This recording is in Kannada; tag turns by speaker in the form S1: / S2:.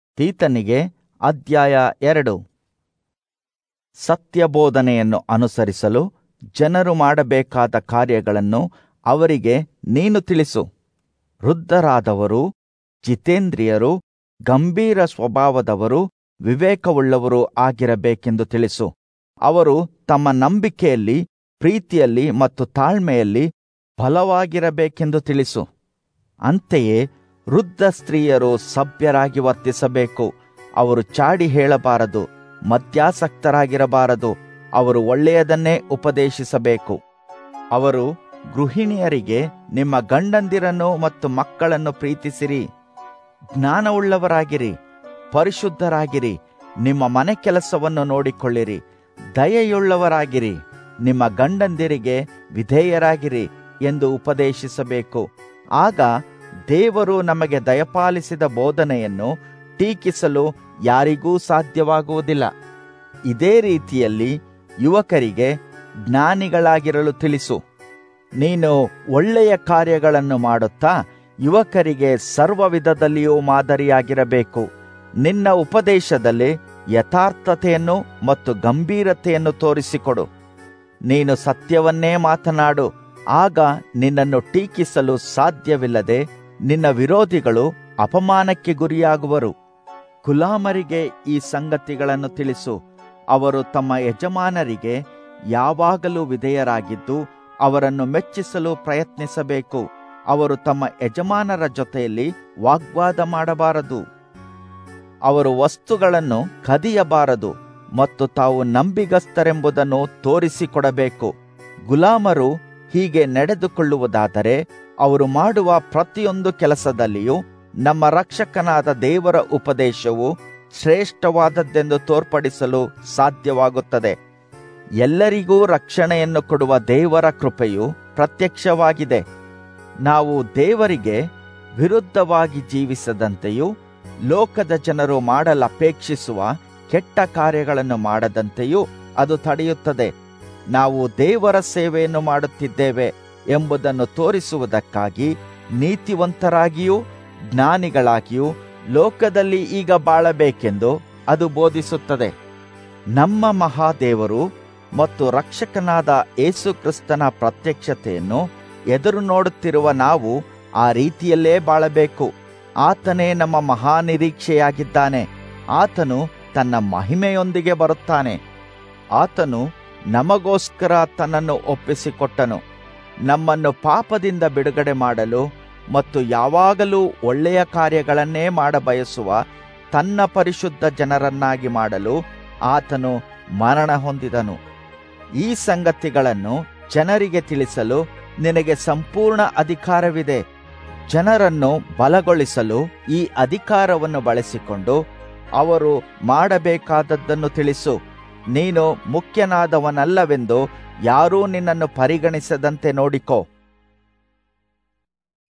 S1: ತೀತನಿಗೆ ಅಧ್ಯಾಯ ಎರಡು ಸತ್ಯಬೋಧನೆಯನ್ನು ಅನುಸರಿಸಲು ಜನರು ಮಾಡಬೇಕಾದ ಕಾರ್ಯಗಳನ್ನು ಅವರಿಗೆ ನೀನು ತಿಳಿಸು ವೃದ್ಧರಾದವರು ಜಿತೇಂದ್ರಿಯರು ಗಂಭೀರ ಸ್ವಭಾವದವರು ವಿವೇಕವುಳ್ಳವರು ಆಗಿರಬೇಕೆಂದು ತಿಳಿಸು ಅವರು ತಮ್ಮ ನಂಬಿಕೆಯಲ್ಲಿ ಪ್ರೀತಿಯಲ್ಲಿ ಮತ್ತು ತಾಳ್ಮೆಯಲ್ಲಿ ಬಲವಾಗಿರಬೇಕೆಂದು ತಿಳಿಸು ಅಂತೆಯೇ ವೃದ್ಧ ಸ್ತ್ರೀಯರು ಸಭ್ಯರಾಗಿ ವರ್ತಿಸಬೇಕು ಅವರು ಚಾಡಿ ಹೇಳಬಾರದು ಮದ್ಯಾಸಕ್ತರಾಗಿರಬಾರದು ಅವರು ಒಳ್ಳೆಯದನ್ನೇ ಉಪದೇಶಿಸಬೇಕು ಅವರು ಗೃಹಿಣಿಯರಿಗೆ ನಿಮ್ಮ ಗಂಡಂದಿರನ್ನು ಮತ್ತು ಮಕ್ಕಳನ್ನು ಪ್ರೀತಿಸಿರಿ ಜ್ಞಾನವುಳ್ಳವರಾಗಿರಿ ಪರಿಶುದ್ಧರಾಗಿರಿ ನಿಮ್ಮ ಮನೆ ಕೆಲಸವನ್ನು ನೋಡಿಕೊಳ್ಳಿರಿ ದಯೆಯುಳ್ಳವರಾಗಿರಿ ನಿಮ್ಮ ಗಂಡಂದಿರಿಗೆ ವಿಧೇಯರಾಗಿರಿ ಎಂದು ಉಪದೇಶಿಸಬೇಕು ಆಗ ದೇವರು ನಮಗೆ ದಯಪಾಲಿಸಿದ ಬೋಧನೆಯನ್ನು ಟೀಕಿಸಲು ಯಾರಿಗೂ ಸಾಧ್ಯವಾಗುವುದಿಲ್ಲ ಇದೇ ರೀತಿಯಲ್ಲಿ ಯುವಕರಿಗೆ ಜ್ಞಾನಿಗಳಾಗಿರಲು ತಿಳಿಸು ನೀನು ಒಳ್ಳೆಯ ಕಾರ್ಯಗಳನ್ನು ಮಾಡುತ್ತಾ ಯುವಕರಿಗೆ ಸರ್ವ ವಿಧದಲ್ಲಿಯೂ ಮಾದರಿಯಾಗಿರಬೇಕು ನಿನ್ನ ಉಪದೇಶದಲ್ಲಿ ಯಥಾರ್ಥತೆಯನ್ನು ಮತ್ತು ಗಂಭೀರತೆಯನ್ನು ತೋರಿಸಿಕೊಡು ನೀನು ಸತ್ಯವನ್ನೇ ಮಾತನಾಡು ಆಗ ನಿನ್ನನ್ನು ಟೀಕಿಸಲು ಸಾಧ್ಯವಿಲ್ಲದೆ ನಿನ್ನ ವಿರೋಧಿಗಳು ಅಪಮಾನಕ್ಕೆ ಗುರಿಯಾಗುವರು ಗುಲಾಮರಿಗೆ ಈ ಸಂಗತಿಗಳನ್ನು ತಿಳಿಸು ಅವರು ತಮ್ಮ ಯಜಮಾನರಿಗೆ ಯಾವಾಗಲೂ ವಿಧೇಯರಾಗಿದ್ದು ಅವರನ್ನು ಮೆಚ್ಚಿಸಲು ಪ್ರಯತ್ನಿಸಬೇಕು ಅವರು ತಮ್ಮ ಯಜಮಾನರ ಜೊತೆಯಲ್ಲಿ ವಾಗ್ವಾದ ಮಾಡಬಾರದು ಅವರು ವಸ್ತುಗಳನ್ನು ಕದಿಯಬಾರದು ಮತ್ತು ತಾವು ನಂಬಿಗಸ್ತರೆಂಬುದನ್ನು ತೋರಿಸಿಕೊಡಬೇಕು ಗುಲಾಮರು ಹೀಗೆ ನಡೆದುಕೊಳ್ಳುವುದಾದರೆ ಅವರು ಮಾಡುವ ಪ್ರತಿಯೊಂದು ಕೆಲಸದಲ್ಲಿಯೂ ನಮ್ಮ ರಕ್ಷಕನಾದ ದೇವರ ಉಪದೇಶವು ಶ್ರೇಷ್ಠವಾದದ್ದೆಂದು ತೋರ್ಪಡಿಸಲು ಸಾಧ್ಯವಾಗುತ್ತದೆ ಎಲ್ಲರಿಗೂ ರಕ್ಷಣೆಯನ್ನು ಕೊಡುವ ದೇವರ ಕೃಪೆಯು ಪ್ರತ್ಯಕ್ಷವಾಗಿದೆ ನಾವು ದೇವರಿಗೆ ವಿರುದ್ಧವಾಗಿ ಜೀವಿಸದಂತೆಯೂ ಲೋಕದ ಜನರು ಮಾಡಲಪೇಕ್ಷಿಸುವ ಕೆಟ್ಟ ಕಾರ್ಯಗಳನ್ನು ಮಾಡದಂತೆಯೂ ಅದು ತಡೆಯುತ್ತದೆ ನಾವು ದೇವರ ಸೇವೆಯನ್ನು ಮಾಡುತ್ತಿದ್ದೇವೆ ಎಂಬುದನ್ನು ತೋರಿಸುವುದಕ್ಕಾಗಿ ನೀತಿವಂತರಾಗಿಯೂ ಜ್ಞಾನಿಗಳಾಗಿಯೂ ಲೋಕದಲ್ಲಿ ಈಗ ಬಾಳಬೇಕೆಂದು ಅದು ಬೋಧಿಸುತ್ತದೆ ನಮ್ಮ ಮಹಾದೇವರು ಮತ್ತು ರಕ್ಷಕನಾದ ಏಸು ಕ್ರಿಸ್ತನ ಪ್ರತ್ಯಕ್ಷತೆಯನ್ನು ಎದುರು ನೋಡುತ್ತಿರುವ ನಾವು ಆ ರೀತಿಯಲ್ಲೇ ಬಾಳಬೇಕು ಆತನೇ ನಮ್ಮ ಮಹಾನಿರೀಕ್ಷೆಯಾಗಿದ್ದಾನೆ ಆತನು ತನ್ನ ಮಹಿಮೆಯೊಂದಿಗೆ ಬರುತ್ತಾನೆ ಆತನು ನಮಗೋಸ್ಕರ ತನ್ನನ್ನು ಒಪ್ಪಿಸಿಕೊಟ್ಟನು ನಮ್ಮನ್ನು ಪಾಪದಿಂದ ಬಿಡುಗಡೆ ಮಾಡಲು ಮತ್ತು ಯಾವಾಗಲೂ ಒಳ್ಳೆಯ ಕಾರ್ಯಗಳನ್ನೇ ಮಾಡಬಯಸುವ ತನ್ನ ಪರಿಶುದ್ಧ ಜನರನ್ನಾಗಿ ಮಾಡಲು ಆತನು ಮರಣ ಹೊಂದಿದನು ಈ ಸಂಗತಿಗಳನ್ನು ಜನರಿಗೆ ತಿಳಿಸಲು ನಿನಗೆ ಸಂಪೂರ್ಣ ಅಧಿಕಾರವಿದೆ ಜನರನ್ನು ಬಲಗೊಳಿಸಲು ಈ ಅಧಿಕಾರವನ್ನು ಬಳಸಿಕೊಂಡು ಅವರು ಮಾಡಬೇಕಾದದ್ದನ್ನು ತಿಳಿಸು ನೀನು ಮುಖ್ಯನಾದವನಲ್ಲವೆಂದು ಯಾರೂ ನಿನ್ನನ್ನು ಪರಿಗಣಿಸದಂತೆ ನೋಡಿಕೋ